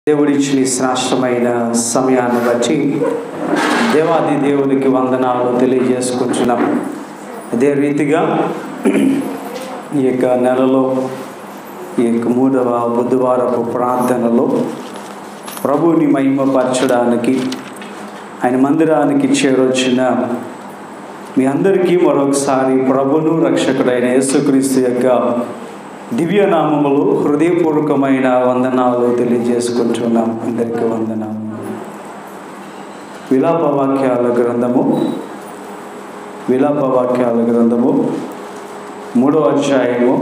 దేవుడిచ్చిన ఈ శ్రేష్టమైన సమయాన్ని బట్టి దేవాది దేవునికి వందనాలు తెలియజేసుకుంటున్నాం అదే రీతిగా ఈ యొక్క నెలలో ఈ యొక్క మూడవ బుధవారపు ప్రార్థనలో ప్రభువుని మహిమపరచడానికి ఆయన మందిరానికి చేరొచ్చిన మీ అందరికీ మరొకసారి ప్రభును రక్షకుడైన యేసుక్రీస్తు యొక్క దివ్యనామములు హృదయపూర్వకమైన వందనాలు తెలియజేసుకుంటున్నాం అందరికీ వందనాలు విలాప వాక్యాల గ్రంథము విలాప వాక్యాల గ్రంథము మూడో అధ్యాయము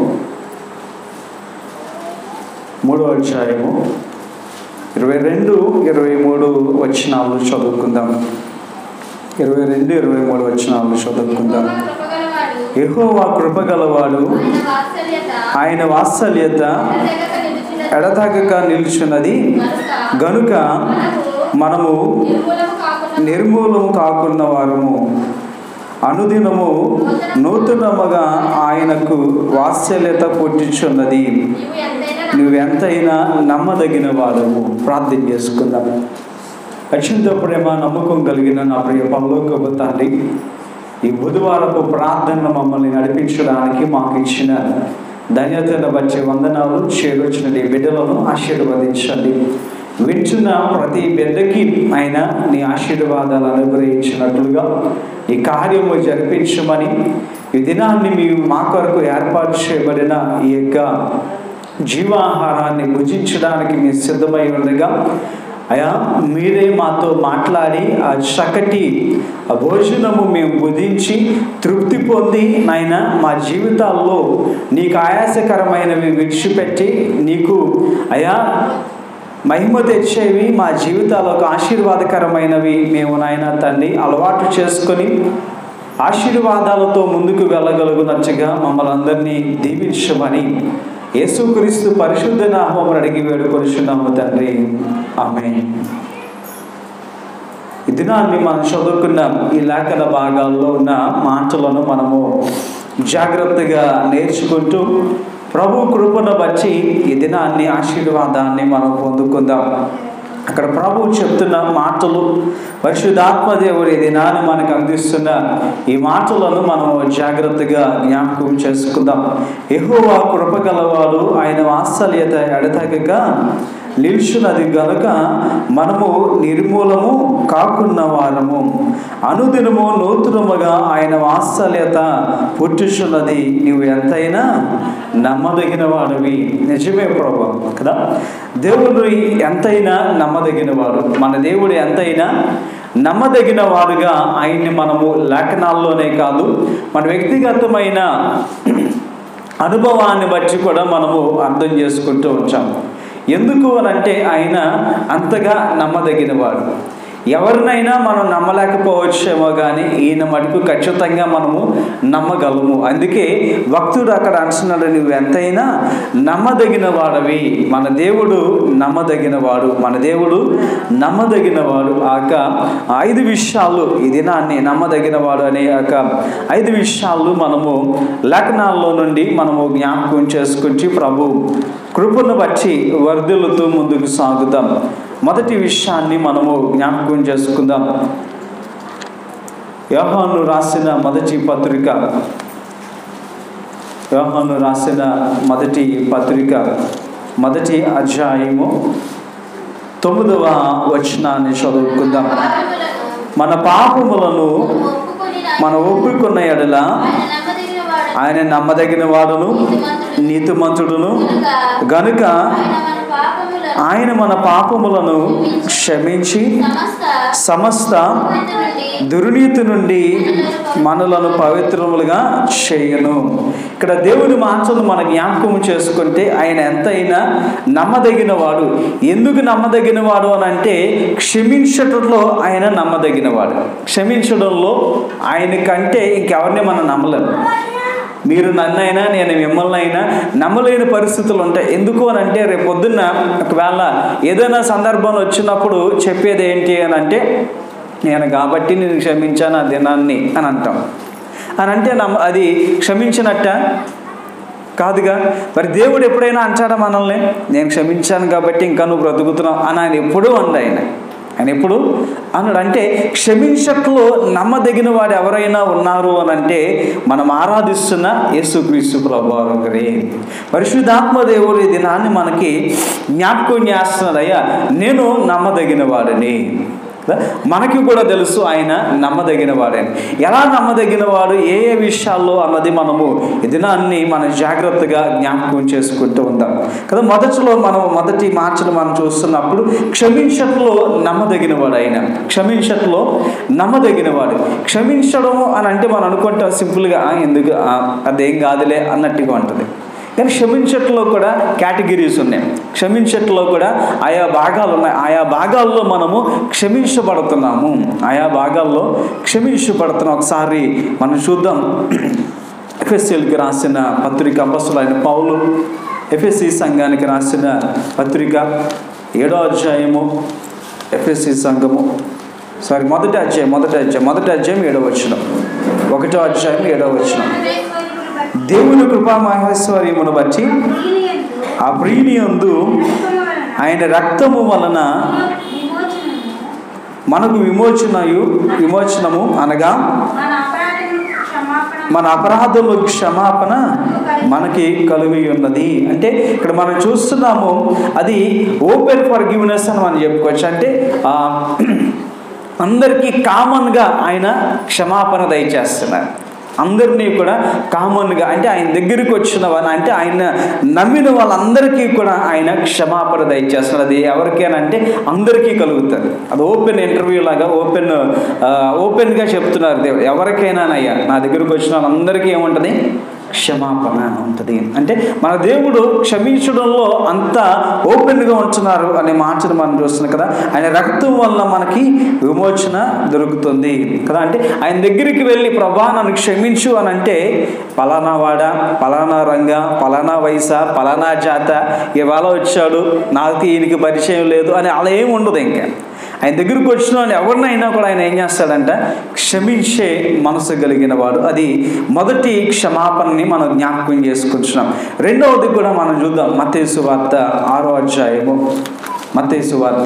మూడో అధ్యాయము ఇరవై రెండు ఇరవై మూడు వచనాలు చదువుకుందాం ఇరవై రెండు ఇరవై మూడు వచనాలు చదువుకుందాం యెహోవా కృపగలవాడు ఆయన వాత్సల్యత ఎడతగక నిలుచున్నది గనుక మనము నిర్మూలము కాకున్న వారము అనుదినము నూతనముగా ఆయనకు వాత్సల్యత పుట్టించున్నది నువ్వెంతైనా నమ్మదగిన వాడవు ప్రార్థన చేసుకుందాం అత్యంత ప్రేమ నమ్మకం కలిగిన నా ప్రియ పరలోకపు తండ్రి ఈ బుధవారపు ప్రార్థన మమ్మల్ని నడిపించడానికి మాకు ఇచ్చిన ధన్యతను బట్టి వందనాలు చేరొచ్చిన నీ బిడ్డలను ఆశీర్వదించండి వింటున్న ప్రతి బిడ్డకి ఆయన నీ ఆశీర్వాదాలు అనుగ్రహించినట్లుగా ఈ కార్యము జరిపించమని ఈ దినాన్ని మీ మా కొరకు ఏర్పాటు చేయబడిన ఈ యొక్క జీవాహారాన్ని భుజించడానికి మీరు సిద్ధమై ఉండగా అయా మీరే మాతో మాట్లాడి ఆ చక్కటి ఆ భోజనము మేము బుధించి తృప్తి పొంది నాయన మా జీవితాల్లో నీకు ఆయాసకరమైనవి విడిచిపెట్టి నీకు అయా మహిమ తెచ్చేవి మా జీవితాలకు ఆశీర్వాదకరమైనవి మేము నాయన తండ్రి అలవాటు చేసుకొని ఆశీర్వాదాలతో ముందుకు వెళ్ళగలుగునట్టుగా మమ్మల్ని అందరినీ దీవించమని యేసుక్రీస్తు పరిశుద్ధ నామం అడిగి వేడుకొనిచున్నాము తండ్రి ఆమె ఈ దినాన్ని మనం చదువుకున్న ఈ లేఖన భాగాల్లో ఉన్న మాటలను మనము జాగ్రత్తగా నేర్చుకుంటూ ప్రభు కృపను బట్టి ఈ దినాన్ని ఆశీర్వాదాన్ని మనం పొందుకుందాం అక్కడ ప్రభు చెప్తున్న మాటలు పరిశుద్ధాత్మదేవుడు ఈ దినాన్ని మనకు అందిస్తున్న ఈ మాటలను మనం జాగ్రత్తగా జ్ఞాపకం చేసుకుందాం ఎహోవా కృపగలవాడు ఆయన వాత్సల్యత ఎడతగక నిల్చున్నది గనుక మనము నిర్మూలము కాకున్న వారము అనుదినము నూతనముగా ఆయన వాత్సల్యత పుట్టుచున్నది నువ్వు ఎంతైనా నమ్మదగిన వాడివి నిజమే ప్రభు కదా దేవుడు ఎంతైనా నమ్మదగిన వాడు మన దేవుడు ఎంతైనా నమ్మదగిన వాడుగా ఆయన్ని మనము లేఖనాల్లోనే కాదు మన వ్యక్తిగతమైన అనుభవాన్ని బట్టి కూడా మనము అర్థం చేసుకుంటూ వచ్చాము ఎందుకు అని అంటే ఆయన అంతగా నమ్మదగినవాడు ఎవరినైనా మనం నమ్మలేకపోవచ్చేమో కానీ ఈయన మటుకు ఖచ్చితంగా మనము నమ్మగలము అందుకే భక్తుడు అక్కడ అంటున్నాడు నువ్వు ఎంతైనా నమ్మదగిన వాడవి మన దేవుడు నమ్మదగిన వాడు మన దేవుడు నమ్మదగిన వాడు ఆక ఐదు విషయాలు ఈ దినాన్ని నమ్మదగిన వాడు అనే ఒక ఐదు విషయాలు మనము లేఖనాల్లో నుండి మనము జ్ఞాపకం చేసుకుంటూ ప్రభు కృపను బట్టి వర్ధిల్లుతూ ముందుకు సాగుదాం మొదటి విషయాన్ని మనము జ్ఞాపకం చేసుకుందాం యోహాను రాసిన మొదటి పత్రిక యోహాను రాసిన మొదటి పత్రిక మొదటి అధ్యాయము తొమ్మిదవ వచనాన్ని చదువుకుందాం మన పాపములను మన ఒప్పుకున్న ఎడల ఆయన నమ్మదగిన వాడును నీతిమంతుడును గనుక ఆయన మన పాపములను క్షమించి సమస్త దుర్నీతి నుండి మనలను పవిత్రములుగా చేయను ఇక్కడ దేవుని మాటలు మన జ్ఞాపకం చేసుకుంటే ఆయన ఎంతైనా నమ్మదగిన వాడు ఎందుకు నమ్మదగిన వాడు అని అంటే క్షమించటంలో ఆయన నమ్మదగిన వాడు క్షమించడంలో ఆయన కంటే ఇంకెవరిని మనం నమ్మలేము మీరు నన్నైనా నేను మిమ్మల్ని అయినా నమ్మలేని పరిస్థితులు ఉంటాయి ఎందుకు అని అంటే రేపు పొద్దున్న ఒకవేళ ఏదైనా సందర్భం వచ్చినప్పుడు చెప్పేది ఏంటి అని అంటే నేను కాబట్టి నేను క్షమించాను ఆ దినాన్ని అని అంటాం అని అంటే నమ్మ అది క్షమించినట్ట కాదుగా మరి దేవుడు ఎప్పుడైనా అంటాడా మనల్ని నేను క్షమించాను కాబట్టి ఇంకా నువ్వు బ్రతుకుతున్నావు అని ఆయన ఎప్పుడూ అంది ఆయన ఆయన ఎప్పుడు అన్నాడు అంటే క్షమించట్లో నమ్మదగిన వాడు ఎవరైనా ఉన్నారు అని అంటే మనం ఆరాధిస్తున్న యేసుక్రీస్తు ప్రభావం గారే పరిశుద్ధాత్మ దేవుడు ఈ దినాన్ని మనకి జ్ఞాపకం చేస్తున్నాడు అయ్యా నేను నమ్మదగిన వాడని మనకి కూడా తెలుసు ఆయన నమ్మదగిన వాడని ఎలా నమ్మదగిన వాడు ఏ ఏ విషయాల్లో అన్నది మనము ఈ దినాన్ని మనం జాగ్రత్తగా జ్ఞాపకం చేసుకుంటూ ఉందాం కదా మొదటిలో మనం మొదటి మార్చలు మనం చూస్తున్నప్పుడు క్షమించట్లో నమ్మదగిన వాడు ఆయన క్షమించట్లో నమ్మదగిన వాడు క్షమించడం అని అంటే మనం అనుకుంటాం సింపుల్గా "ఆ, ఎందుకు ఆ, అదేం కాదులే అన్నట్టుగా ఉంటుంది కానీ క్షమించట్లో కూడా కేటగిరీస్ ఉన్నాయి క్షమించట్లో కూడా ఆయా భాగాలు ఉన్నాయి ఆయా భాగాల్లో మనము క్షమించబడుతున్నాము ఆయా భాగాల్లో క్షమించబడుతున్నాం ఒకసారి మనం చూద్దాం ఎఫ్ఎస్ఎల్కి రాసిన పత్రిక అపస్సులైన పౌలు ఎఫ్ఎస్సి సంఘానికి రాసిన పత్రిక ఏడో అధ్యాయము ఎఫ్ఎస్సి సంఘము సారీ మొదటి అధ్యాయం మొదటి అధ్యాయం మొదటి అధ్యాయం ఏడో వచ్చిన ఒకటో అధ్యాయం ఏడో వచ్చిన దేవుని కృపా మహేశ్వర్యమును బట్టి ఆ ప్రీనియందు ఆయన రక్తము వలన మనకు విమోచనయు విమోచనము అనగా మన అపరాధముల క్షమాపణ మనకి కలిగి ఉన్నది అంటే ఇక్కడ మనం చూస్తున్నాము అది ఓపెన్ ఫర్ గివ్నెస్ అని మనం చెప్పుకోవచ్చు అంటే ఆ, అందరికీ కామన్గా ఆయన క్షమాపణ దయచేస్తున్నారు అందరినీ కూడా కామన్గా అంటే ఆయన దగ్గరికి వచ్చిన వాళ్ళ అంటే ఆయన నమ్మిన వాళ్ళందరికీ కూడా ఆయన క్షమాపణ దయచేస్తున్నారు అది ఎవరికైనా అందరికీ కలుగుతుంది అది ఓపెన్ ఇంటర్వ్యూ లాగా ఓపెన్ ఓపెన్గా చెప్తున్నారు దేవుడు ఎవరికైనానయ్యా నా దగ్గరికి వచ్చిన వాళ్ళందరికీ ఏముంటుంది క్షమాపణ ఉంటుంది అంటే మన దేవుడు క్షమించడంలో అంత ఓపెన్గా ఉంటున్నారు అనే మాటను మనం చూస్తున్నాం కదా ఆయన రక్తం వల్ల మనకి విమోచన దొరుకుతుంది కదా అంటే ఆయన దగ్గరికి వెళ్ళి ప్రభా నన్ను క్షమించు అని అంటే పలానా వాడ పలానా రంగ పలానా వయస పలానా జాత ఇవాళ వచ్చాడు నాకు ఈయనకి పరిచయం లేదు అని అలా ఏమి ఉండదు ఇంకా ఆయన దగ్గరికి వచ్చిన వాళ్ళు ఎవరినైనా కూడా ఆయన ఏం చేస్తాడంట క్షమించే మనసు కలిగిన వాడు అది మొదటి క్షమాపణని మనం జ్ఞాపకం చేసుకుంటున్నాం రెండవది కూడా మనం చూద్దాం మతేసు వార్త ఆరో అధ్యాయము మతేసు వార్త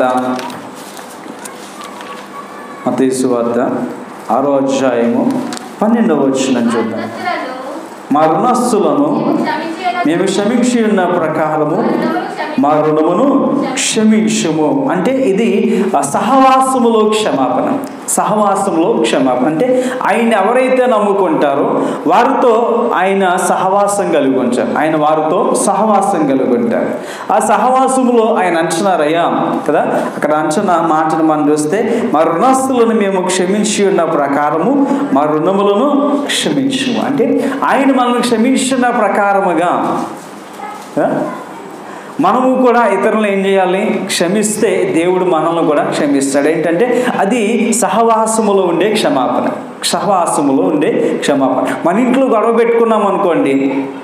మతేసు వార్త ఆరో అధ్యాయము పన్నెండవ వచ్చిన చూద్దాం మా రుణస్తులను మేము క్షమించి ఉన్న ప్రకారము మా రుణమును క్షమించుము అంటే ఇది ఆ సహవాసములో క్షమాపణ సహవాసంలో క్షమాపణ అంటే ఆయన ఎవరైతే నమ్ముకుంటారో వారితో ఆయన సహవాసం కలిగి ఉంటారు ఆయన వారితో సహవాసం కలిగి ఉంటారు ఆ సహవాసములో ఆయన అంటున్నారయ్యా కదా అక్కడ అంచనా మాటను మనం చూస్తే మా రుణస్తులను మేము క్షమించి ఉన్న ప్రకారము మా రుణములను క్షమించు అంటే ఆయన మనల్ని క్షమించిన ప్రకారముగా ఆ? మనము కూడా ఇతరులను ఏం చేయాలి క్షమిస్తే దేవుడు మనల్ని కూడా క్షమిస్తాడు ఏంటంటే అది సహవాసములో ఉండే క్షమాపణ సహవాసములో ఉండే క్షమాపణ మన ఇంట్లో గొడవ పెట్టుకున్నాం అనుకోండి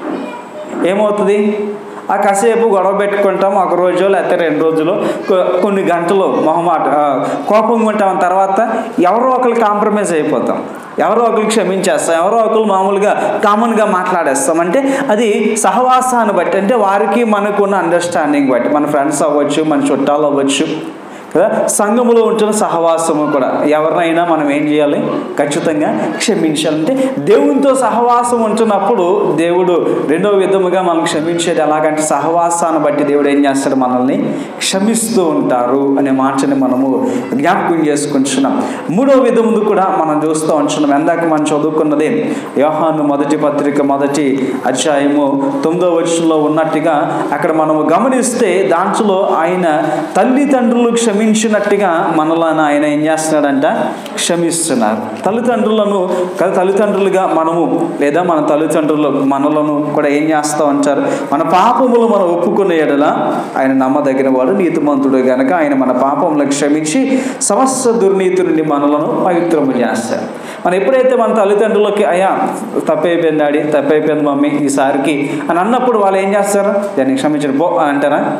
ఏమవుతుంది ఆ కాసేపు గొడవ పెట్టుకుంటాం ఒక రోజు లేకపోతే రెండు రోజులు కొ- కొన్ని గంటలు మొహమాట ఆ, కోపంగా ఉంటాం తర్వాత ఎవరో ఒకరు కాంప్రమైజ్ అయిపోతాం ఎవరో ఒకరు క్షమించేస్తాం ఎవరో ఒకరు మామూలుగా కామన్గా మాట్లాడేస్తాం అంటే అది సహవాసాన్ని బట్టి అంటే వారికి మనకున్న అండర్స్టాండింగ్ బట్టి మన ఫ్రెండ్స్ అవ్వచ్చు మన చుట్టాలు అవ్వచ్చు కదా సంఘములో ఉంటున్న సహవాసము కూడా ఎవరినైనా మనం ఏం చేయాలి ఖచ్చితంగా క్షమించాలంటే దేవునితో సహవాసం ఉంటున్నప్పుడు దేవుడు రెండో విధముగా మనం క్షమించేది ఎలాగంటే సహవాసాన్ని బట్టి దేవుడు ఏం చేస్తాడు మనల్ని క్షమిస్తూ ఉంటారు అనే మాటని మనము జ్ఞాపకం చేసుకుంటున్నాం మూడో విధమును కూడా మనం చూస్తూ ఉంటున్నాం ఎందాక మనం చదువుకున్నది యోహాను మొదటి పత్రిక మొదటి అధ్యాయము తొమ్మిదో వచనంలో ఉన్నట్టుగా అక్కడ మనము గమనిస్తే దాంట్లో ఆయన తల్లిదండ్రులు క్షమించినట్టుగా మనలను ఆయన ఏం చేస్తున్నాడంట క్షమిస్తున్నారు తల్లిదండ్రులను కదా తల్లిదండ్రులుగా మనము లేదా మన తల్లిదండ్రులు మనలను కూడా ఏం చేస్తూ ఉంటారు మన పాపములు మనం ఒప్పుకునే ఎడల ఆయన నమ్మదగిన వాడు నీతిమంతుడు గనక ఆయన మన పాపములను క్షమించి సమస్త దుర్నీతి నుండి మనలను పవిత్రము చేస్తారు మనం ఎప్పుడైతే మన తల్లిదండ్రులకి అయ్యా తప్పైపోయింది డాడీ తప్పైపోయింది మమ్మీ ఈసారికి అని అన్నప్పుడు వాళ్ళు ఏం చేస్తారు దాన్ని క్షమించండి పో అని అంటారా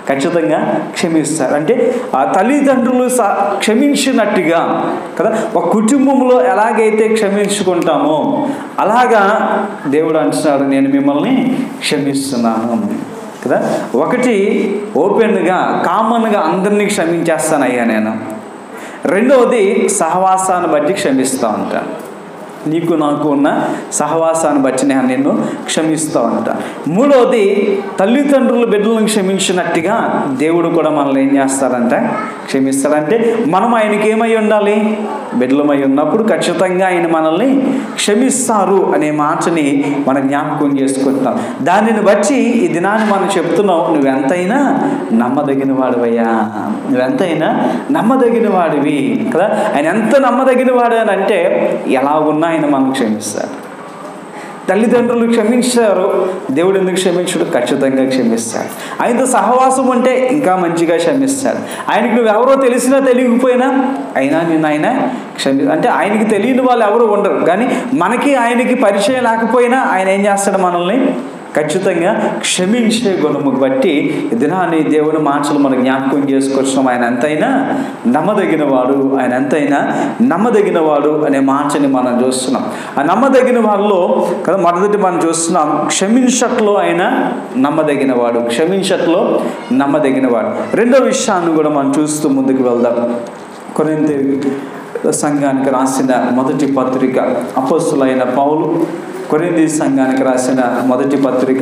ఖచ్చితంగా క్షమిస్తారు అంటే ఆ తల్లిదండ్రులు స క్షమించినట్టుగా కదా ఒక కుటుంబంలో ఎలాగైతే క్షమించుకుంటామో అలాగా దేవుడు అంటున్నాడు నేను మిమ్మల్ని క్షమిస్తున్నాను కదా ఒకటి ఓపెన్గా కామన్గా అందరినీ క్షమించేస్తానయ్యా నేను రెండవది సహవాసాన్ని బట్టి క్షమిస్తూ ఉంటాను నీకు నాకు ఉన్న సహవాసాన్ని బట్టి నేను నిన్ను క్షమిస్తూ ఉంటా మూడవది తల్లిదండ్రులు బిడ్డలను క్షమించినట్టుగా దేవుడు కూడా మనల్ని ఏం చేస్తారంటే క్షమిస్తాడంటే మనం ఆయనకి ఏమై ఉండాలి బిడ్డలమై ఉన్నప్పుడు ఖచ్చితంగా ఆయన మనల్ని క్షమిస్తారు అనే మాటని మనం జ్ఞాపకం చేసుకుంటున్నాం దానిని బట్టి ఈ దినాన్ని మనం చెప్తున్నావు నువ్వెంతైనా నమ్మదగిన వాడివయ్యా నువ్వెంతైనా నమ్మదగిన వాడివి కదా ఆయన ఎంత నమ్మదగిన వాడు అని అంటే ఎలా ఉన్నా ఆయన మనం క్షమిస్తారు తల్లిదండ్రులు క్షమించారు దేవుడు ఎందుకు క్షమించడు ఖచ్చితంగా క్షమిస్తాడు ఆయనతో సహవాసం అంటే ఇంకా మంచిగా క్షమిస్తాడు ఆయనకి నువ్వు ఎవరో తెలిసినా తెలియకపోయినా అయినా నేను ఆయన క్షమి అంటే ఆయనకి తెలియని వాళ్ళు ఎవరు ఉండరు కానీ మనకి ఆయనకి పరిచయం లేకపోయినా ఆయన ఏం చేస్తాడు మనల్ని ఖచ్చితంగా క్షమించే గుణము బట్టి ఈ దినాన్ని దేవుని మాటలు మనం జ్ఞాపకం చేసుకొచ్చాం ఆయన ఎంతైనా నమ్మదగిన వాడు ఆయన ఎంతైనా నమ్మదగిన వాడు అనే మాటని మనం చూస్తున్నాం ఆ నమ్మదగిన వాళ్ళలో కదా మొదటి మనం చూస్తున్నాం క్షమించట్లో ఆయన నమ్మదగిన వాడు క్షమించట్లో నమ్మదగిన వాడు రెండో విషయాన్ని కూడా మనం చూస్తూ ముందుకు వెళ్దాం కొరింత సంఘానికి రాసిన మొదటి పత్రిక అపోస్తులైన పౌలు కొరింది సంఘానికి రాసిన మొదటి పత్రిక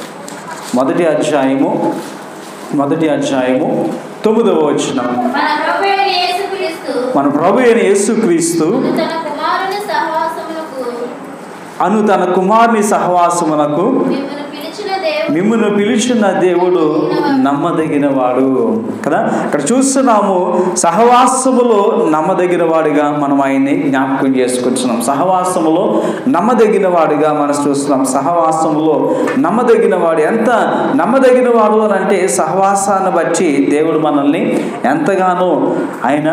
మొదటి అధ్యాయము మొదటి అధ్యాయము తొమ్మిదవ వచనం మన ప్రభు అయిన యేసుక్రీస్తు మన ప్రభు అయిన యేసుక్రీస్తు తన కుమారుని సహవాసమునకు అను తన కుమారుని సహవాసమునకు మిమ్మల్ని పిలిచిన దేవుడు మిమ్మల్ని పిలిచిన దేవుడు నమ్మదగిన వాడు కదా ఇక్కడ చూస్తున్నాము సహవాసములో నమ్మదగిన వాడిగా మనం ఆయన్ని జ్ఞాపకం చేసుకుంటున్నాం సహవాసములో నమ్మదగిన వాడిగా మనం చూస్తున్నాం సహవాసములో నమ్మదగిన వాడు ఎంత నమ్మదగిన వాడు అని అంటే సహవాసాన్ని బట్టి దేవుడు మనల్ని ఎంతగానో ఆయన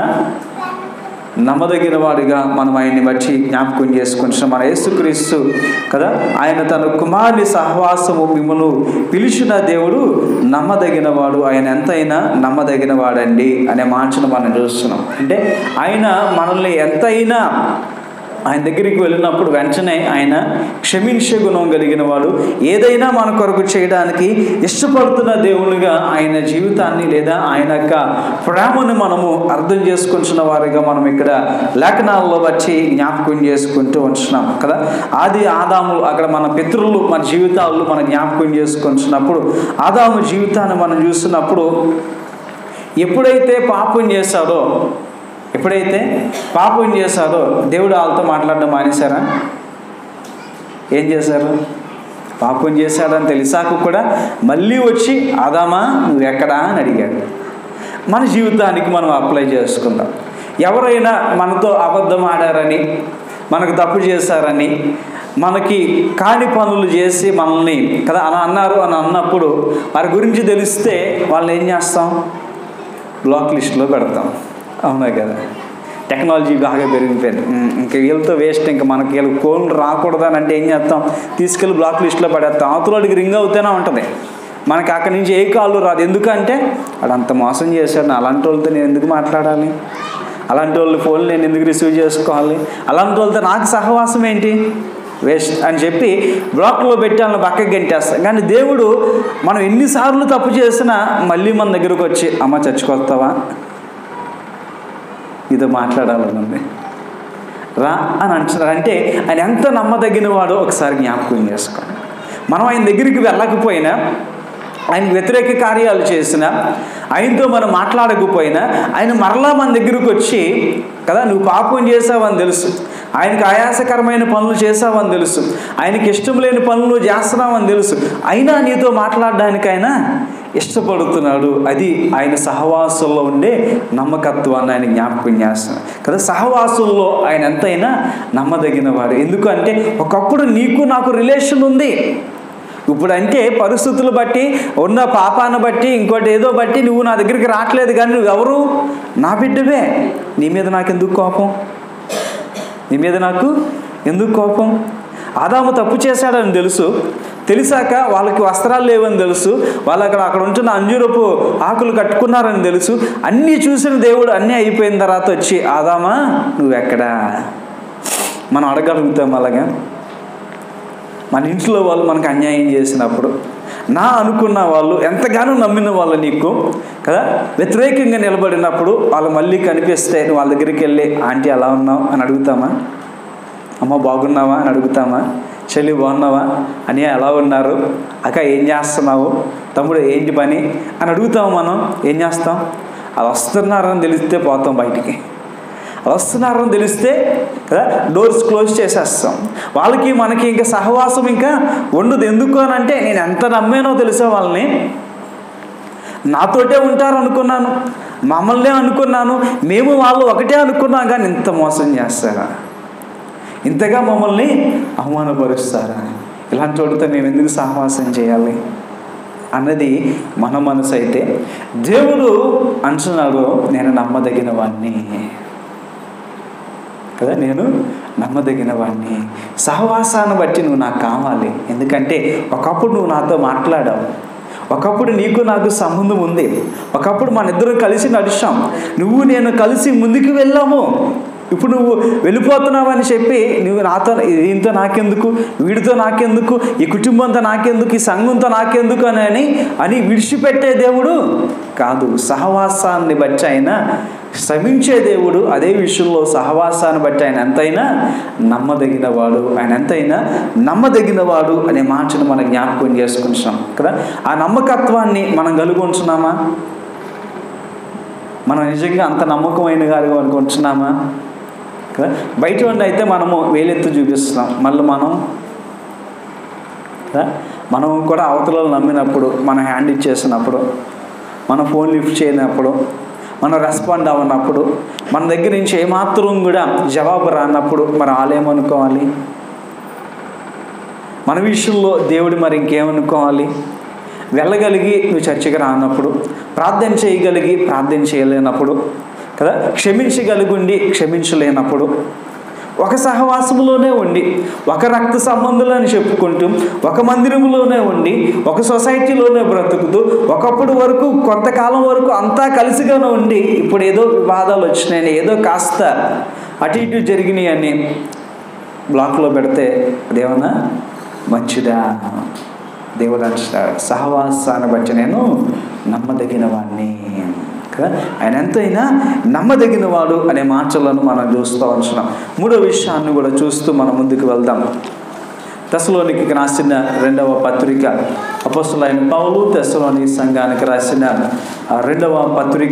నమ్మదగిన వాడిగా మనం ఆయన్ని బట్టి జ్ఞాపకం చేసుకుంటున్నాం మన యేసుక్రీస్తు కదా ఆయన తన కుమారుని సహవాసము మిమ్మల్ని పిలిచిన దేవుడు నమ్మదగిన వాడు ఆయన ఎంతైనా నమ్మదగిన వాడండి అనే మాటను మనం చూస్తున్నాం అంటే ఆయన మనల్ని ఎంతైనా ఆయన దగ్గరికి వెళ్ళినప్పుడు వెంటనే ఆయన క్షమించే గుణం కలిగిన వాడు ఏదైనా మన కొరకు చేయడానికి ఇష్టపడుతున్న దేవునిగా ఆయన జీవితాన్ని లేదా ఆయన యొక్క ప్రేమను మనము అర్థం చేసుకుంటున్న వారిగా మనం ఇక్కడ లేఖనాల్లో బట్టి జ్ఞాపకం చేసుకుంటూ ఉంటున్నాం కదా ఆది ఆదాము అక్కడ మన పితృలు మన జీవితాల్లో మనం జ్ఞాపకం చేసుకుంటున్నప్పుడు ఆదాము జీవితాన్ని మనం చూస్తున్నప్పుడు ఎప్పుడైతే పాపం చేశాడో ఎప్పుడైతే పాపం చేశారో దేవుడు వాళ్ళతో మాట్లాడడం మానేశారా ఏం చేశారు పాపం చేశాడని తెలిసాక కూడా మళ్ళీ వచ్చి ఆదామా నువ్వు ఎక్కడా అని అడిగాడు మన జీవితానికి మనం అప్లై చేసుకుందాం ఎవరైనా మనతో అబద్ధం ఆడారని మనకు తప్పు చేశారని మనకి కాని పనులు చేసి మనల్ని కదా అలా అన్నారు అని అన్నప్పుడు వారి గురించి తెలిస్తే వాళ్ళని ఏం చేస్తాం బ్లాక్ లిస్ట్లో పెడతాం అవునా కదా టెక్నాలజీ బాగా పెరిగిపోయింది ఉమ్, ఇంక వీళ్ళతో వేస్ట్ ఇంకా మనకి వీళ్ళకి ఫోన్లు రాకూడదని అంటే ఏం చేస్తాం తీసుకెళ్ళి బ్లాక్ లిస్ట్లో పడేస్తాం అవతలకి రింగ్ అవుతూనే ఉంటుంది మనకి అక్కడి నుంచి ఏ కాళ్ళు రాదు ఎందుకంటే వాడు అంత మోసం చేశాడు అలాంటి వాళ్ళతో నేను ఎందుకు మాట్లాడాలి అలాంటి వాళ్ళ ఫోన్లు నేను ఎందుకు రిసీవ్ చేసుకోవాలి అలాంటి వాళ్ళతో నాకు సహవాసం ఏంటి వేస్ట్ అని చెప్పి బ్లాక్లో పెట్టి వాళ్ళని పక్కకి గెంటేస్తాం కానీ దేవుడు మనం ఎన్నిసార్లు తప్పు చేసినా మళ్ళీ మన దగ్గరకు వచ్చి అమ్మ చచ్చిపోతావా ఇదో మాట్లాడాలనుంది రా అని అంటున్నారు అంటే ఆయన ఎంత నమ్మదగిన వాడో ఒకసారి జ్ఞాపకం చేసుకోండి మనం ఆయన దగ్గరికి వెళ్ళకపోయినా ఆయన వ్యతిరేక కార్యాలు చేసినా ఆయనతో మనం మాట్లాడకపోయినా ఆయన మరలా మన దగ్గరకు వచ్చి కదా నువ్వు పాపం చేసావని తెలుసు ఆయనకు ఆయాసకరమైన పనులు చేసావని తెలుసు ఆయనకి ఇష్టం లేని పనులు చేస్తున్నావని తెలుసు అయినా నీతో మాట్లాడడానికైనా ఇష్టపడుతున్నాడు అది ఆయన సహవాసంలో ఉండే నమ్మకత్వాన్ని ఆయన జ్ఞాపకం చేస్తున్నాడు కదా సహవాసంలో ఆయన ఎంతైనా నమ్మదగిన వాడు ఎందుకంటే ఒకప్పుడు నీకు నాకు రిలేషన్ ఉంది ఇప్పుడు అంటే పరిస్థితులు బట్టి ఉన్న పాపాన్ని బట్టి ఇంకోటి ఏదో బట్టి నువ్వు నా దగ్గరికి రావట్లేదు కానీ నువ్వు ఎవరు నా బిడ్డవే నీ మీద నాకు ఎందుకు కోపం నీ మీద నాకు ఎందుకు కోపం ఆదాము తప్పు చేశాడని తెలుసు తెలిసాక వాళ్ళకి వస్త్రాలు లేవని తెలుసు వాళ్ళు అక్కడ అక్కడ ఉంటున్న అంజూరపు ఆకులు కట్టుకున్నారని తెలుసు అన్నీ చూసిన దేవుడు అన్నీ అయిపోయిన తర్వాత వచ్చి ఆదామా నువ్వెక్కడా మనం అడగలుగుతాం అలాగా మన ఇంట్లో వాళ్ళు మనకు అన్యాయం చేసినప్పుడు నా అనుకున్న వాళ్ళు ఎంతగానో నమ్మిన వాళ్ళు నీకు కదా వ్యతిరేకంగా నిలబడినప్పుడు వాళ్ళు మళ్ళీ కనిపిస్తే నువ్వు వాళ్ళ దగ్గరికి వెళ్ళి ఆంటీ ఎలా ఉన్నావు అని అడుగుతామా అమ్మ బాగున్నావా అని అడుగుతామా చెల్లి బాగున్నావా అని ఎలా ఉన్నారు అక్క ఏం చేస్తున్నావు తమ్ముడు ఏంటి పని అని అడుగుతాము మనం ఏం చేస్తాం అది వస్తున్నారని తెలిస్తే పోతాం బయటికి అది వస్తున్నారని తెలిస్తే కదా డోర్స్ క్లోజ్ చేసేస్తాం వాళ్ళకి మనకి ఇంకా సహవాసం ఇంకా ఉండదు ఎందుకు అని అంటే నేను ఎంత నమ్మానో తెలుసా వాళ్ళని నాతోటే ఉంటారు అనుకున్నాను మమ్మల్నే అనుకున్నాను మేము వాళ్ళు ఒకటే అనుకున్నాం కానీ ఇంత మోసం చేస్తారా ఇంతగా మమ్మల్ని అవమానపరుస్తారా ఇలాంటి వాడితో మేము ఎందుకు సహవాసం చేయాలి అన్నది మన మనసు అయితే దేవుడు అంటున్నాడు నేను నమ్మదగిన వాడిని కదా నేను నమ్మదగిన వాడిని సహవాసాన్ని బట్టి నువ్వు నాకు కావాలి ఎందుకంటే ఒకప్పుడు నువ్వు నాతో మాట్లాడావు ఒకప్పుడు నీకు నాకు సంబంధం ఉంది ఒకప్పుడు మన ఇద్దరం కలిసి నడిచాం నువ్వు నేను కలిసి ముందుకు వెళ్ళాము ఇప్పుడు నువ్వు వెళ్ళిపోతున్నావు అని చెప్పి నువ్వు నాతో దీంతో నాకెందుకు వీడితో నాకెందుకు ఈ కుటుంబంతో నాకెందుకు ఈ సంఘంతో నాకెందుకు అని అని అని విడిచిపెట్టే దేవుడు కాదు సహవాసాన్ని బట్టి ఆయన శ్రమించే దేవుడు అదే విషయంలో సహవాసాన్ని బట్టి ఆయన ఎంతైనా నమ్మదగినవాడు ఆయన ఎంతైనా నమ్మదగినవాడు అనే మాటను మనం జ్ఞాపకం చేసుకుంటున్నాం కదా ఆ నమ్మకత్వాన్ని మనం కలిగి ఉంటున్నామా మనం నిజంగా అంత నమ్మకమైన గారు అనుకుంటున్నామా కదా బయట ఉండి అయితే మనము వేలెత్తు చూపిస్తున్నాం మళ్ళీ మనం కదా మనం కూడా అవతలలో నమ్మినప్పుడు మన హ్యాండ్ ఇచ్చేసినప్పుడు మన ఫోన్ లిఫ్ట్ చేయనప్పుడు మనం రెస్పాండ్ అవ్వనప్పుడు మన దగ్గర నుంచి ఏమాత్రం కూడా జవాబు రానప్పుడు మరి వాళ్ళేమనుకోవాలి మన విషయంలో దేవుడు మరి ఇంకేమనుకోవాలి వెళ్ళగలిగి నువ్వు చర్చకి రానప్పుడు ప్రార్థన చేయగలిగి ప్రార్థన చేయలేనప్పుడు కదా క్షమించగలిగుండి క్షమించలేనప్పుడు ఒక సహవాసంలోనే ఉండి ఒక రక్త సంబంధులని చెప్పుకుంటూ ఒక మందిరంలోనే ఉండి ఒక సొసైటీలోనే బ్రతుకుతూ ఒకప్పుడు వరకు కొంతకాలం వరకు అంతా కలిసిగానే ఉండి ఇప్పుడు ఏదో వివాదాలు వచ్చినాయని ఏదో కాస్త అటు ఇటు జరిగినాయి అని బ్లాక్లో పెడితే అదేమన్నా మంచిదా దేవుడు అంటాడు సహవాసాన్ని బట్టి నేను నమ్మదగిన వాడిని కదా ఆయన ఎంతైనా నమ్మదగిన వాడు అనే మాటలను మనం చూస్తూ ఉంటున్నాం మూడో విషయాన్ని కూడా చూస్తూ మనం ముందుకు వెళ్దాం దశలోనికి రాసిన రెండవ పత్రిక అపస్తులైన పౌలు దశలోని సంఘానికి రాసిన ఆ రెండవ పత్రిక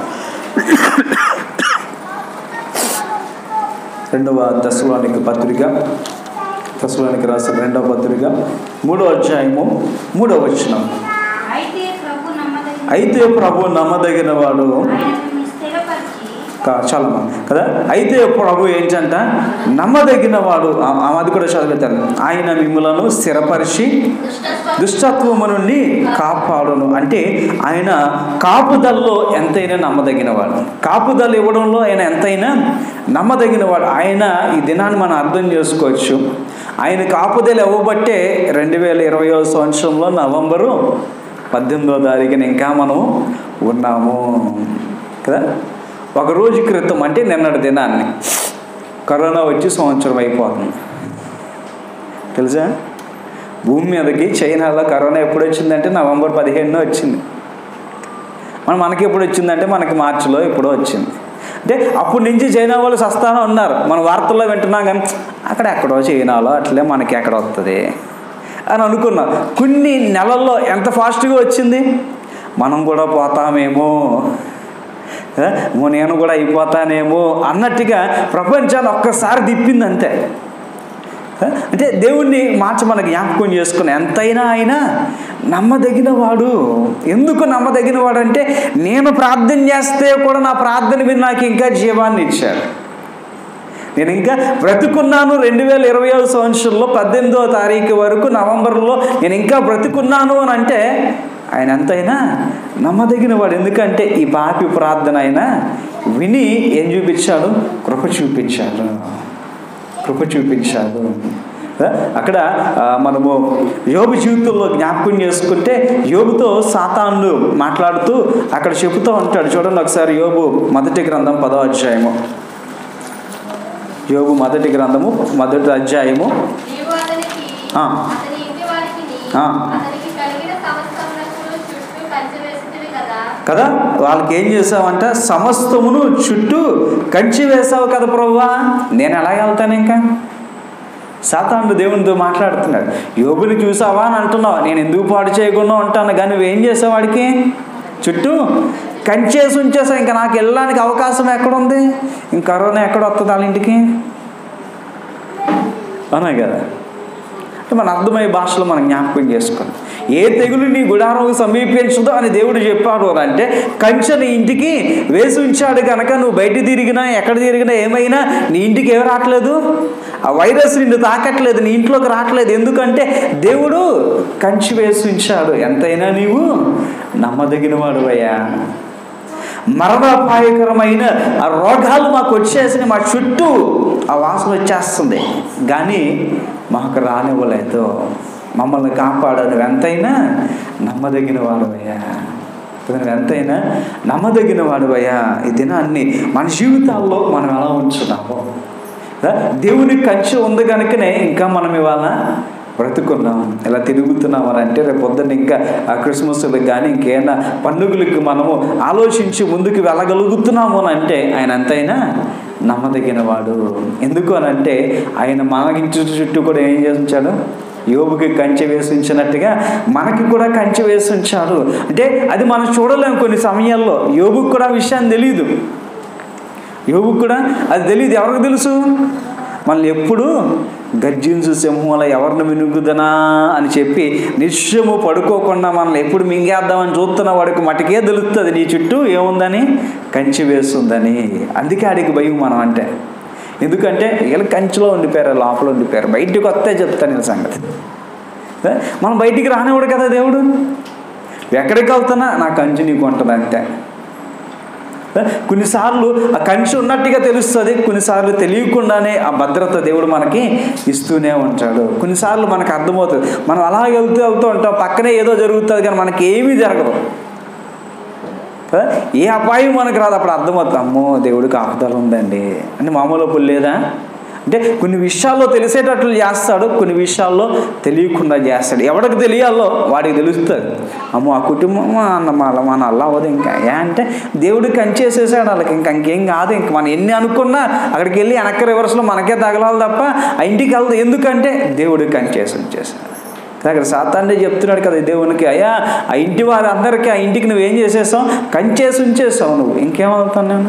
రెండవ దశలోనికి పత్రిక దశలోనికి రాసిన రెండవ పత్రిక మూడో అధ్యాయము మూడవ వచనం అయితే ప్రభు నమ్మదగిన అయితే ప్రభు నమ్మదగిన వాడు ఆయన మిమ్మల్ని స్థిరపరిచి కా- చాలా బాగుంది కదా అయితే ప్రభు ఏంటంట నమ్మదగిన వాడు ఆ- ఆ అది కూడా చదివేతారు ఆయన మిమ్మలను స్థిరపరిచి దుష్టత్వ దుష్టత్వము నుండి కాపాడును అంటే ఆయన కాపుదల్లో ఎంతైనా నమ్మదగినవాడు కాపుదల ఇవ్వడంలో ఆయన ఎంతైనా నమ్మదగినవాడు ఆయన ఈ దినాన్ని మనం అర్థం చేసుకోవచ్చు ఆయన కాపుదల ఇవ్వబట్టే రెండు వేల ఇరవయో సంవత్సరంలో నవంబరు పద్దెనిమిదో తారీఖున ఇంకా మనం ఉన్నాము కదా ఒక రోజు క్రితం అంటే నిన్నటి దినాన్ని కరోనా వచ్చి సంవత్సరం అయిపోతుంది తెలుసా భూమి మీదకి చైనాలో కరోనా ఎప్పుడు వచ్చిందంటే నవంబర్ పదిహేనున వచ్చింది మన మనకి ఎప్పుడు వచ్చిందంటే మనకి మార్చిలో ఎప్పుడో వచ్చింది అంటే అప్పటి నుంచి చైనా వాళ్ళు సస్తానే ఉన్నారు మన వార్తల్లో వింటున్నాం కానీ అక్కడ ఎక్కడో చైనాలో అట్లే మనకి ఎక్కడ వస్తుంది అని అనుకున్నాం కొన్ని నెలల్లో ఎంత ఫాస్ట్గా వచ్చింది మనం కూడా పోతామేమో ఏ? ఓ నేను కూడా అయిపోతానేమో అన్నట్టుగా ప్రపంచాన్ని ఒక్కసారి తిప్పింది అంతే అంటే దేవుణ్ణి మార్చ మనకు జ్ఞాపకం చేసుకుని ఎంతైనా ఆయన నమ్మదగిన వాడు ఎందుకు నమ్మదగిన వాడు అంటే నేను ప్రార్థన చేస్తే కూడా నా ప్రార్థన విని నాకు ఇంకా జీవాన్ని ఇచ్చాడు నేను ఇంకా బ్రతుకున్నాను రెండు వేల ఇరవై సంవత్సరంలో పద్దెనిమిదో తారీఖు వరకు నవంబర్లో నేను ఇంకా బ్రతుకున్నాను అని అంటే ఆయన ఎంతైనా నమ్మదగిన వాడు ఎందుకంటే ఈ పాపి ప్రార్థన ఆయన విని ఏం చూపించాడు కృప చూపించాడు కృప చూపించాడు కదా? అక్కడ ఆ, మనము యోబు జీవితంలో జ్ఞాపకం చేసుకుంటే యోబుతో సాతానుడు మాట్లాడుతూ అక్కడ చెబుతూ ఉంటాడు చూడండి ఒకసారి యోబు మొదటి గ్రంథం పదో అధ్యాయము యోబు మొదటి గ్రంథము మొదటి అధ్యాయము నీవు అతనికి ఆ. అతని ఇంటి వారికి ఆ. అతనికి కలిగిన సమస్తమునకు చుట్టూ కంచె వేస్తుంది కదా కదా వాళ్ళకి ఏం చేసావంట సమస్తమును చుట్టూ కంచి వేసావు కదా ప్రభువా నేను ఎలా వెళ్తాను ఇంకా సాతానుడు దేవునితో మాట్లాడుతున్నాడు యోగుని చూసావా అని అంటున్నావు నేను ఎందుకు పాడు చేయకుండా ఉంటాను కానీ నువ్వేం చేసావు వాడికి చుట్టూ కంచేసి ఉంచేసావు ఇంకా నాకు వెళ్ళడానికి అవకాశం ఎక్కడుంది ఇంక కరోనా ఎక్కడ వస్తుంది వాళ్ళ ఇంటికి అవునా కదా అంటే మన అర్థమయ్యే భాషలో మనం జ్ఞాపకం చేసుకోండి ఏ తెగులు నీ గుడారం సమీపించదో అని దేవుడు చెప్పాడు అని అంటే కంచె నీ ఇంటికి వేసి ఉంచాడు కనుక నువ్వు బయట తిరిగినా ఎక్కడ తిరిగినా ఏమైనా నీ ఇంటికి ఏమి రావట్లేదు ఆ వైరస్ నిన్ను తాకట్లేదు నీ ఇంట్లోకి రావట్లేదు ఎందుకంటే దేవుడు కంచి వేసి ఉంచాడు ఎంతైనా నీవు నమ్మదగిన వాడు అయ్యా మరణాపాయకరమైన ఆ రోగాలు మాకు వచ్చేసిన మా చుట్టూ ఆ వాసన వచ్చేస్తుంది కానీ మాకు రానివ్వలేదు మమ్మల్ని కాపాడు నువ్వు ఎంతైనా నమ్మదగిన వాడువయ్యా నువ్వు ఎంతైనా నమ్మదగిన వాడువయ్యా ఈ దినాన్ని మన జీవితాల్లో మనం ఎలా ఉంచున్నాము కదా? దేవుని కంచె ఉంది కనుకనే ఇంకా మనం ఇవాళ బ్రతుకున్నాం ఇలా తిరుగుతున్నాం అని అంటే రేపు పొద్దున్న ఇంకా ఆ క్రిస్మస్లకు కానీ ఇంకేమైనా పండుగలకు మనము ఆలోచించి ముందుకు వెళ్ళగలుగుతున్నాము అని అంటే ఆయన ఎంతైనా నమ్మదగిన వాడు ఎందుకు అని అంటే ఆయన మన ఇంటి చుట్టూ కూడా ఏం చేసి ఉంచాడు యోబుకి కంచె వేసి ఉంచినట్టుగా మనకి కూడా కంచె వేసి ఉంచాడు అంటే అది మనం చూడలేము కొన్ని సమయాల్లో యోబుకి కూడా ఆ విషయాన్ని తెలియదు యోబుకు కూడా అది తెలియదు ఎవరికి తెలుసు మనల్ని ఎప్పుడు గర్జించు సింహంలో ఎవరిని మినుగుదనా అని చెప్పి నిశ్చయము పడుకోకుండా మనల్ని ఎప్పుడు మింగేద్దామని చూస్తున్న వాడికి మటుకే తెలుస్తుంది నీ చుట్టూ ఏముందని కంచి వేస్తుందని అందుకే ఆడికి భయం మనం అంటే ఎందుకంటే వీళ్ళు కంచిలో ఉండిపోయారు లోపల ఉండిపోయారు బయటికి వస్తే చెప్తాను ఈ సంగతి ఏ? మనం బయటికి రానివాడు కదా దేవుడు ఎక్కడికి వెళ్తున్నా నా కంచి నీకు ఉంటుంది అంతే కొన్నిసార్లు ఆ కంచి ఉన్నట్టుగా తెలుస్తుంది కొన్నిసార్లు తెలియకుండానే ఆ భద్రత దేవుడు మనకి ఇస్తూనే ఉంటాడు కొన్నిసార్లు మనకు అర్థమవుతుంది మనం అలా వెళ్తూ వెళ్తూ ఉంటాం పక్కనే ఏదో జరుగుతుంది కానీ మనకి ఏమీ జరగదు కదా? ఏ అపాయం మనకు రాదు అప్పుడు అర్థమవుతుంది అమ్మో దేవుడికి ఆపదలు ఉందండి అంటే మామూలు అప్పుడు లేదా అంటే కొన్ని విషయాల్లో తెలిసేటట్లు చేస్తాడు కొన్ని విషయాల్లో తెలియకుండా చేస్తాడు ఎవరికి తెలియాలో వాడికి తెలుస్తుంది అమ్మో ఆ కుటుంబం అన్న మన మన అల్లా అవ్వదు ఇంకా ఏ అంటే దేవుడు కంచేసేసాడు వాళ్ళకి ఇంకా ఇంకేం కాదు ఇంక మనం ఎన్ని అనుకున్నా అక్కడికి వెళ్ళి వెనక్కి రివర్స్లో మనకే తగలాలి తప్ప ఆ ఇంటికి వెళ్దు ఎందుకంటే దేవుడు కంచేసి ఉంచేసాడు అక్కడ సాతాండే చెప్తున్నాడు కదా దేవునికి అయ్యా ఆ ఇంటి వారి అందరికీ ఆ ఇంటికి నువ్వేం చేసేసావు కంచేసి ఉంచేసావు నువ్వు ఇంకేమవుతాను నేను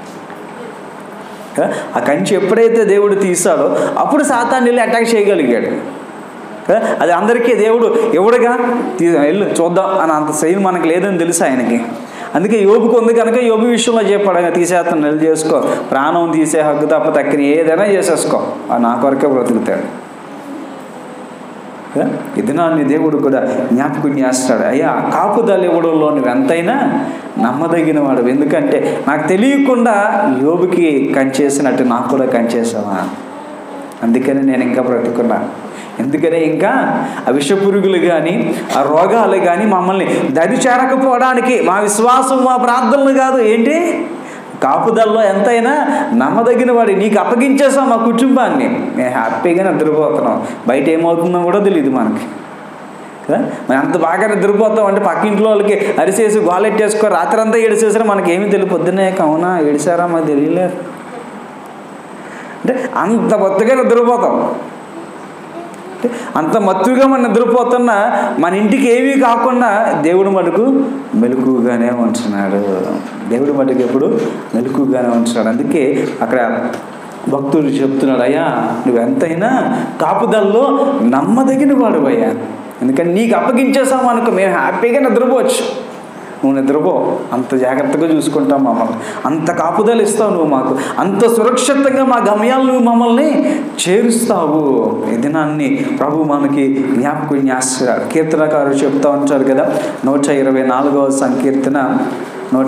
కదా? ఆ కంచి ఎప్పుడైతే దేవుడు తీసాడో అప్పుడు సాతాన్ని వెళ్ళి అటాక్ చేయగలిగాడు కదా? అది అందరికీ దేవుడు ఎవడుగా తీ వెళ్ళు చూద్దాం అని అంత సైన్ మనకు లేదని తెలుసు ఆయనకి అందుకే యోబుకు ఉంది కనుక యోబు విషయంలో చెప్పాడు "ఇంకా తీసేస్తాను నెల చేసుకో ప్రాణం తీసే హక్కు తప్ప తక్కిన ఏదైనా చేసేసుకో ఆ నా కొరకే బ్రతుకుతాడు కదా? ఈ దినాన్ని దేవుడు కూడా జ్ఞాపకం చేస్తాడు అయ్యా కాపుదల ఇవ్వడంలో నువ్వు ఎంతైనా నమ్మదగిన వాడు ఎందుకంటే నాకు తెలియకుండా యోబుకి కంచేసినట్టు నాకు కూడా కంచేసావా అందుకని నేను ఇంకా బ్రతుకున్నా ఎందుకనే ఇంకా ఆ విషపురుగులు కానీ ఆ రోగాలు కానీ మమ్మల్ని దరి చేరకపోవడానికి మా విశ్వాసం మా ప్రార్థనలు కాదు ఏంటి కాపుదల్లో ఎంతైనా నమ్మదగిన వాడి నీకు అప్పగించేసాం మా కుటుంబాన్ని మేము హ్యాపీగా నిద్రపోతున్నాం బయట ఏమవుతుందో కూడా తెలియదు మనకి కదా మనం ఎంత బాగా నిద్రపోతాం అంటే పక్క ఇంట్లో వాళ్ళకి అరిసేసి గోలెట్టేసుకో రాత్రి అంతా ఏడిసేసారా మనకి ఏమీ తెలియదు పొద్దున్నే అవునా ఏడిసారా మాకు తెలియలేదు అంటే అంత బొత్తుగా నిద్రపోతాం అంటే అంత మత్తుగా మనం నిద్రపోతున్నా మన ఇంటికి ఏమీ కాకుండా దేవుడు మటుకు మెలకుగానే ఉంటున్నాడు దేవుడు మటుకు ఎప్పుడు మెలకుగానే ఉంటున్నాడు అందుకే అక్కడ భక్తుడు చెప్తున్నాడు అయ్యా నువ్వు ఎంతైనా కాపుదల్లో నమ్మదగిన వాడు అయ్యా ఎందుకంటే నీకు అప్పగించేసాం అనుకో మేము హ్యాపీగా నిద్రపోవచ్చు నువ్వు నిద్రపో అంత జాగ్రత్తగా చూసుకుంటావు మమ్మల్ని అంత కాపుదలు ఇస్తావు నువ్వు మాకు అంత సురక్షితంగా మా గమ్యాలు నువ్వు మమ్మల్ని చేరుస్తావు ఈ దినాన్ని ప్రభు మనకి జ్ఞాపకం చేస్తున్నాడు కీర్తనకారు చెప్తా ఉంటారు కదా నూట ఇరవై నాలుగవ సంకీర్తన నూట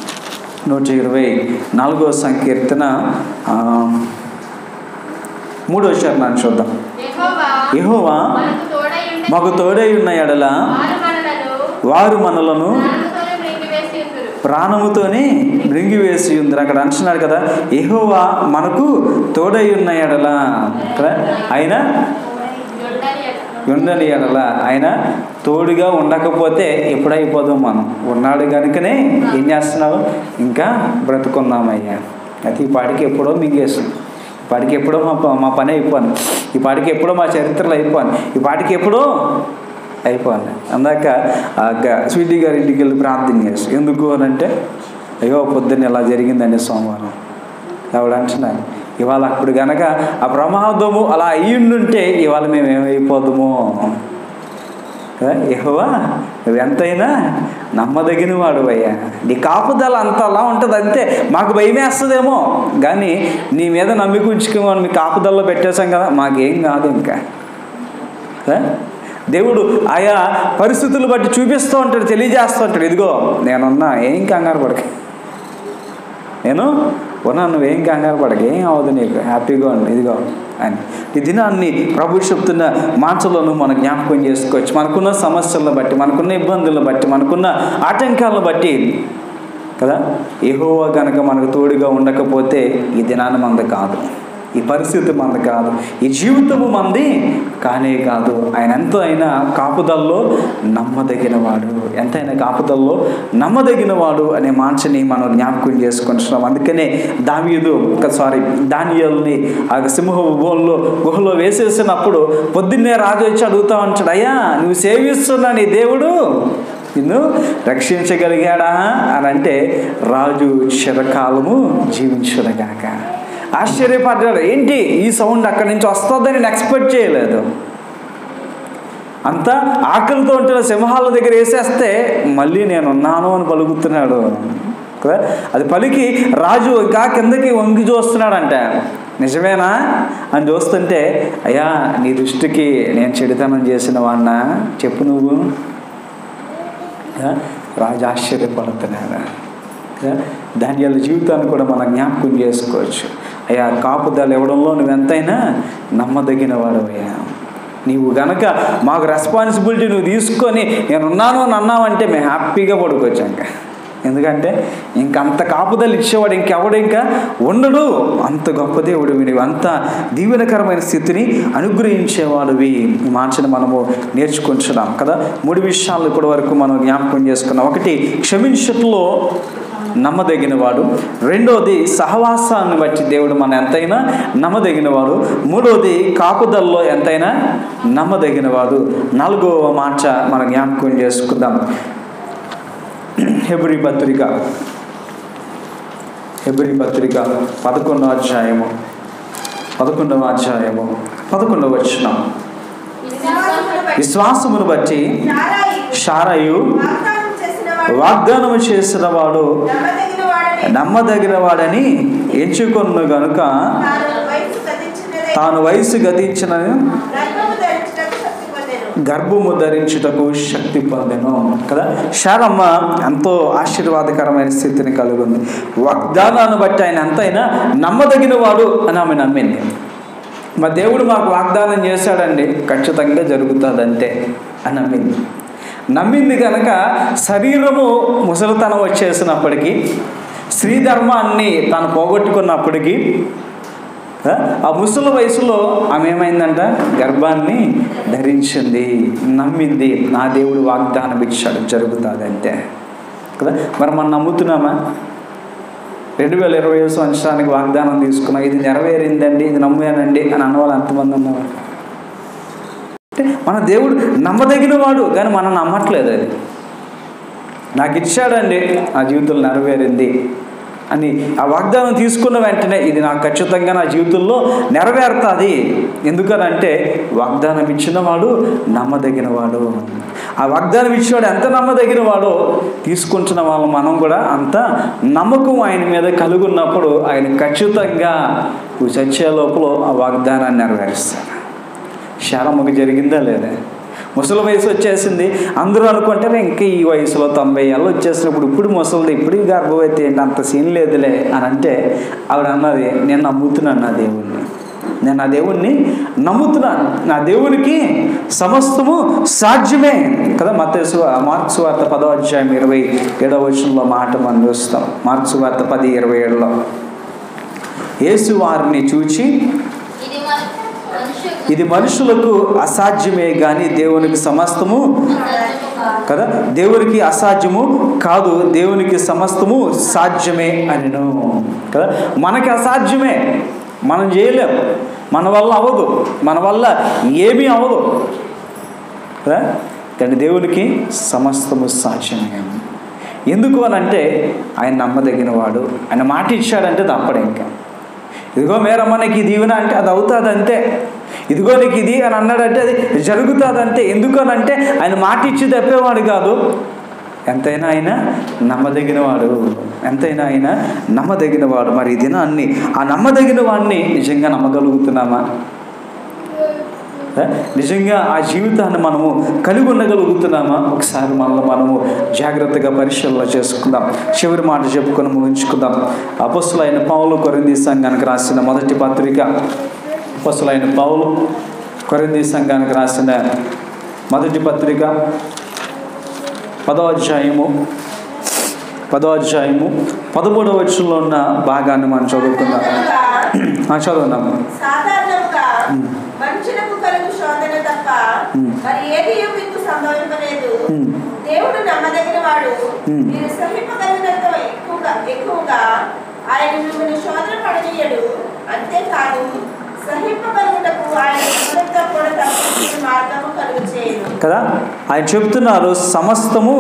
నూట ఇరవై నాలుగవ సంకీర్తన ఆ, మూడో శరణాన్ని చూద్దాం యెహోవా యెహోవా మనకు తోడై ఉండే మాకు తోడై ఉన్న ఎడల వారు మనలను వారు మనలను ప్రాణముతోనే మృంగివేసి ఉందురు. ప్రాణముతోనే మృంగివేసి ఉంది అక్కడ అంటున్నాడు కదా యెహోవా మనకు తోడై ఉన్న ఎడల కదా ఆయన ఉండని ఎడ. ఉండని ఎడల ఆయన తోడుగా ఉండకపోతే ఎప్పుడైపోదాం మనం ఉన్నాడు కనుకనే ఏం చేస్తున్నావు ఇంకా బ్రతుకున్నామయ్యా అది ఈ పాటికి ఎప్పుడో మింగేస్తుంది ఈ పాటికి ఎప్పుడో మా ప- మా పని అయిపోను ఈ పాటికి ఎప్పుడో మా చరిత్రలు అయిపోను ఈ పాటికి ఎప్పుడో అయిపోను అందాక ఆ గ- స్వీటీ గారి ఇంటికి వెళ్ళి ప్రార్థన చేసి ఎందుకు అని అంటే అయ్యో పొద్దున్న ఇలా జరిగిందండి సోమవారం ఆవిడ అంటున్నారు ఇవాళ అప్పుడు గనక ఆ ప్రమాదము అలా అయ్యిండుంటే ఇవాళ మేము ఏమైపోదుమో కదా యెహోవా నువ్వు ఎంతైనా నమ్మదగిన వాడు అయ్యా నీ కాపుదల అంత అలా ఉంటుంది అంతే మాకు భయమేస్తుందేమో కానీ నీ మీద నమ్మిక ఉంచుకోమని మీ కాపుదలలో పెట్టేశాం కదా మాకేం కాదు ఇంకా కదా? దేవుడు ఆయా పరిస్థితులు బట్టి చూపిస్తూ ఉంటాడు తెలియజేస్తూ ఉంటాడు ఇదిగో నేనున్నా ఏం కంగారు పడక నేను ఉన్నా నువ్వేం కంగారు పడక ఏం అవ్వదు నీకు హ్యాపీగా ఉండు ఇదిగో అని ఈ దినాన్ని ప్రభు చెప్తున్న మాటలను మనం జ్ఞాపకం చేసుకోవచ్చు మనకున్న సమస్యలను బట్టి మనకున్న ఇబ్బందులను బట్టి మనకున్న ఆటంకాలను బట్టి కదా ఏహోవా కనుక మనకు తోడుగా ఉండకపోతే ఈ దినాన్ని మంది కాదు ఈ పరిస్థితి మంది కాదు ఈ జీవితము మంది కానే కాదు ఆయన ఎంత అయినా కాపుదల్లో నమ్మదగిన వాడు ఎంతైనా కాపుదల్లో నమ్మదగిన వాడు అనే మాంచని మనం జ్ఞాపకం చేసుకుంటున్నాం అందుకనే దావీదు సారీ దానియల్ని ఆ సింహ గుహలో గుహలో వేసేసినప్పుడు పొద్దున్నే రాజు వచ్చి అడుగుతా ఉంటాడు అయ్యా నువ్వు సేవిస్తున్నా నీ దేవుడు నిన్ను రక్షించగలిగాడా అని అంటే రాజు చిరకాలము జీవించుడగాక ఆశ్చర్యపడ్డాడు ఏంటి ఈ సౌండ్ అక్కడి నుంచి వస్తుందని నేను ఎక్స్పెక్ట్ చేయలేదు అంతా ఆకలితో ఉంటున్న సింహాల దగ్గర వేసేస్తే మళ్ళీ నేను ఉన్నాను అని పలుకుతున్నాడు కదా అది పలికి రాజు ఇంకా కిందకి వంగి చూస్తున్నాడంట నిజమేనా అని చూస్తుంటే అయ్యా నీ దృష్టికి నేను చెడుతనం చేసిన వాడినా చెప్పు నువ్వు కదా? రాజు ఆశ్చర్యపడుతున్నాడు కదా? దానియాల జీవితాన్ని కూడా మనం జ్ఞాపకం చేసుకోవచ్చు అయ్యా కాపుదల ఇవ్వడంలో నువ్వు ఎంతైనా నమ్మదగిన వాడవయ్యా నీవు గనక మాకు రెస్పాన్సిబిలిటీ నువ్వు తీసుకొని నేను ఉన్నాను అని అన్నావంటే మేము హ్యాపీగా పడుకోవచ్చు ఇంకా ఎందుకంటే ఇంకంత కాపుదలు ఇచ్చేవాడు ఇంకెవడు ఇంకా ఉండడు అంత గొప్ప దేవుడు నీవు అంత దీవెనకరమైన స్థితిని అనుగ్రహించేవాడివి ఈ మాటను మనము నేర్చుకుంటున్నాం కదా మూడు విషయాలు ఇప్పటి వరకు మనం జ్ఞాపకం చేసుకున్నాం ఒకటి క్షమించట్లో నమ్మదగినవాడు రెండోది సహవాసాన్ని బట్టి దేవుడు మన ఎంతైనా నమ్మదగినవాడు మూడోది కాపుదల్లో ఎంతైనా నమ్మదగినవాడు నాలుగవ మాట మనం జ్ఞాపకం చేసుకుందాం హెబ్రి పత్రిక హెబ్రి పత్రిక పదకొండవ అధ్యాయము పదకొండవ అధ్యాయము పదకొండవ వచనం విశ్వాసమును బట్టి షారయు వాగ్దానం చేసినవాడు వాగ్దానము చేసిన వాడు నమ్మదగిన వాడని నమ్మదగిన వాడని ఎంచుకొన్న గనుక తాను వయసు గతించినదై తాను వయసు గతించిన గర్భము ధరించుటకు శక్తి పొందెను. గర్భము ధరించుటకు శక్తి పొందెను కదా శారమ్మ ఎంతో ఆశీర్వాదకరమైన స్థితిని కలిగి ఉంది వాగ్దానాన్ని బట్టి ఆయన ఎంతైనా నమ్మదగిన వాడు అని ఆమె నమ్మింది మా దేవుడు మాకు వాగ్దానం చేశాడండి ఖచ్చితంగా జరుగుతుందంటే అని నమ్మింది నమ్మింది కనుక శరీరము ముసలితనం వచ్చేసినప్పటికీ స్త్రీ ధర్మాన్ని తాను పోగొట్టుకున్నప్పటికీ ఆ, ఆ ముసలి వయసులో ఆమె ఏమైందంట గర్భాన్ని ధరించింది నమ్మింది నా దేవుడు వాగ్దానం ఇచ్చాడు జరుగుతుంది అంతే కదా మరి మనం నమ్ముతున్నామా రెండు వేల ఇరవై ఐదు సంవత్సరానికి వాగ్దానం తీసుకున్నాం ఇది నెరవేరిందండి ఇది నమ్మానండి అని అన్నవాళ్ళు ఎంతమంది ఉన్నారు అంటే మన దేవుడు నమ్మదగిన వాడు కానీ మనం నమ్మట్లేదు అది నాకు ఇచ్చాడండి నా జీవితంలో నెరవేరింది అని ఆ వాగ్దానం తీసుకున్న వెంటనే ఇది నాకు ఖచ్చితంగా నా జీవితంలో నెరవేరుతుంది ఎందుకనంటే వాగ్దానం ఇచ్చిన వాడు నమ్మదగిన వాడు ఆ వాగ్దానం ఇచ్చినవాడు ఎంత నమ్మదగిన వాడో తీసుకుంటున్న వాళ్ళు మనం కూడా అంత నమ్మకం ఆయన మీద కలుగున్నప్పుడు ఆయన ఖచ్చితంగా నువ్వు చచ్చే లోపల ఆ వాగ్దానాన్ని నెరవేరుస్తాడు శారమ్మకు జరిగిందా లేదా ముసలి వయసు వచ్చేసింది అందరూ అనుకుంటారు ఇంకా ఈ వయసులో తొంభై ఏళ్ళు వచ్చేసినప్పుడు ఇప్పుడు ముసలిది ఇప్పుడు ఈ గర్భవతి ఏంటి అంత సీన్ లేదులే అని అంటే ఆవిడ అన్నది నేను నమ్ముతున్నాను నా దేవుణ్ణి నేను నా దేవుణ్ణి నమ్ముతున్నాను నా దేవునికి సమస్తము సాధ్యమే కదా మతేసు మార్క్స్ వార్త పదో అధ్యాయం ఇరవై ఏడవ వచనంలో మాట మనం చూస్తాం మార్క్స్ వార్త పది ఇరవై ఏడులో యేసు వారిని చూచి ఇది మన మనుష్య ఇది మనుషులకు అసాధ్యమే కానీ దేవునికి సమస్తము కదా దేవునికి అసాధ్యము కాదు దేవునికి సమస్తము సాధ్యమే అనిను కదా మనకి అసాధ్యమే మనం చేయలేం మన వల్ల అవ్వదు మన వల్ల ఏమీ అవ్వదు కదా కానీ దేవునికి సమస్తము సాధ్యమే ఎందుకు అని అంటే ఆయన నమ్మదగిన వాడు ఆయన మాట ఇచ్చాడంటే తప్పడు ఇంకా ఇదిగో మేరమ్మ నీకు ఈ దీవెన అంటే అది అవుతుంది అంతే ఇదిగో నీకు ఇది అని అన్నాడంటే అది జరుగుతుంది అంతే ఎందుకు అని అంటే ఆయన మాట ఇచ్చి తప్పేవాడు కాదు ఎంతైనా ఆయన నమ్మదగిన వాడు ఎంతైనా ఆయన నమ్మదగిన వాడు మరి ఇది అన్ని ఆ నమ్మదగిన వాడిని నిజంగా నమ్మగలుగుతున్నామా ఏ? నిజంగా ఆ జీవితాన్ని మనము కలిగి ఉండగలుగుతున్నామా ఒకసారి మనలో మనము జాగ్రత్తగా పరిశీలన చేసుకుందాం చివరి మాట చెప్పుకొని ముగించుకుందాం అపస్సులైన పౌలు కొరింది సంఘానికి రాసిన మొదటి పత్రిక అపస్సులైన పౌలు కొరింది సంఘానికి రాసిన మొదటి పత్రిక పదో అధ్యాయము పదో అధ్యాయము పదమూడవ వచ్చంలో ఉన్న భాగాన్ని మనం చదువుకుందాం ఆ, చదువుదాం సాధారణంగా మనుషులకు కలుగు శోధన తప్ప Hmm. మరి ఏది మీకు సంభవింపలేదు Hmm. దేవుడు నమ్మదగిన వాడు Hmm. మీరు సహింపగలిగినంత ఎక్కువగా ఎక్కువగా ఆయన మిమ్మల్ని శోధన పడనీయడు అంతేకాదు సహింపగలుగుటకు ఆయన ఎవరితో కూడా తప్పించిన మార్గము కలుగు చేయను కదా ఆయన చెప్తున్నారు సమస్తము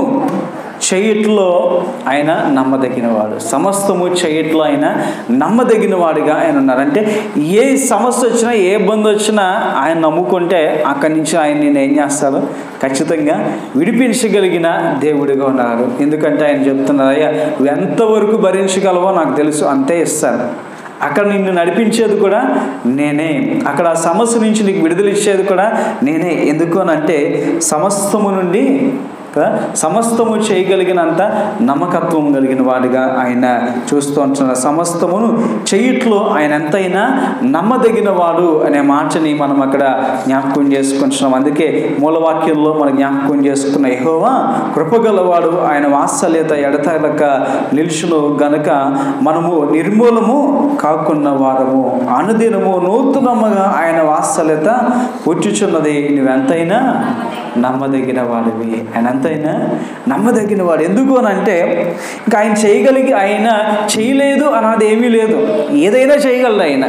చేయట్లో ఆయన నమ్మదగినవాడు సమస్తము చేయట్లో ఆయన నమ్మదగినవాడుగా ఆయన ఉన్నారు అంటే ఏ సమస్య వచ్చినా ఏ ఇబ్బంది వచ్చినా ఆయన నమ్ముకుంటే అక్కడి నుంచి ఆయన నేను ఏం చేస్తారు ఖచ్చితంగా విడిపించగలిగిన దేవుడిగా ఉన్నారు ఎందుకంటే ఆయన చెప్తున్నారు అయ్యా నువ్వు ఎంతవరకు భరించగలవో నాకు తెలుసు అంతే ఇస్తాను అక్కడ నిన్ను నడిపించేది కూడా నేనే అక్కడ ఆ సమస్య నుంచి నీకు విడుదల ఇచ్చేది కూడా నేనే ఎందుకు అని అంటే సమస్తము నుండి కదా సమస్తము చేయగలిగినంత నమ్మకత్వం కలిగిన వాడిగా ఆయన చూస్తూ ఉంటున్నారు సమస్తమును చెయ్యట్లో ఆయన ఎంతైనా నమ్మదగిన వాడు అనే మాటని మనం అక్కడ జ్ఞాపకం చేసుకుంటున్నాం అందుకే మూలవాక్యంలో మనం జ్ఞాపకం చేసుకున్న యెహోవా కృపగలవాడు ఆయన వాత్సల్యత ఎడతలక నిలుచును గనక మనము నిర్మూలము కాకున్న వారము అనుదినము నూతనముగా ఆయన వాత్సల్యత పుచ్చుచున్నది నువ్వెంతైనా నమ్మదగిన వాడివి ఆయన ఎంతైనా నమ్మదగిన వాడు ఎందుకు అని అంటే ఇంకా ఆయన చేయగలిగి ఆయన చేయలేదు అన్నది ఏమీ లేదు ఏదైనా చేయగలడు ఆయన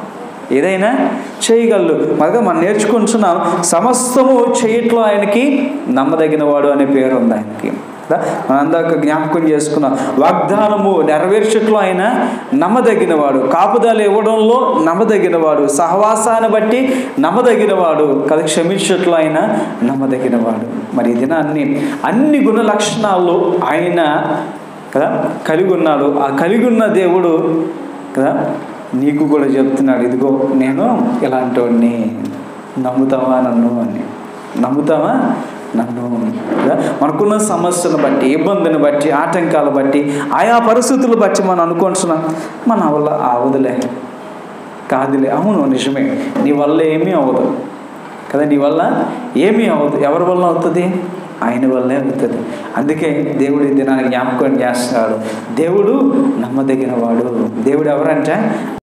ఏదైనా చేయగలడు మరగా మనం నేర్చుకుంటున్నాం సమస్తము చేయట్లో ఆయనకి నమ్మదగిన వాడు అనే పేరు ఉంది ఆయనకి కదా? మనం అందాక జ్ఞాపకం చేసుకున్నాం వాగ్దానము నెరవేర్చట్లో ఆయన నమ్మదగినవాడు కాపుదలు ఇవ్వడంలో నమ్మదగినవాడు సహవాసాన్ని బట్టి నమ్మదగినవాడు కదా క్షమించట్లో ఆయన నమ్మదగినవాడు మరి ఈ దినాన్ని అన్ని గుణ లక్షణాలు ఆయన కదా కలిగి ఉన్నాడు ఆ కలిగి ఉన్న దేవుడు కదా నీకు కూడా చెప్తున్నాడు ఇదిగో నేను ఇలాంటి వాడిని నమ్ముతావా నన్ను అని నమ్ముతావా నన్ను కదా? మనకున్న సమస్యను బట్టి ఇబ్బందిని బట్టి ఆటంకాలు బట్టి ఆయా పరిస్థితులు బట్టి మనం అనుకుంటున్నాం మన వల్ల అవదులే కాదులే అవును నిజమే నీ వల్ల ఏమీ అవ్వదు కదా నీ వల్ల ఏమీ అవ్వదు ఎవరి వల్ల అవుతుంది ఆయన వల్లే అవుతుంది అందుకే దేవుడు ఈ దినాన్ని జ్ఞాపకం చేస్తున్నాడు దేవుడు నమ్మదగిన వాడు దేవుడు ఎవరంటే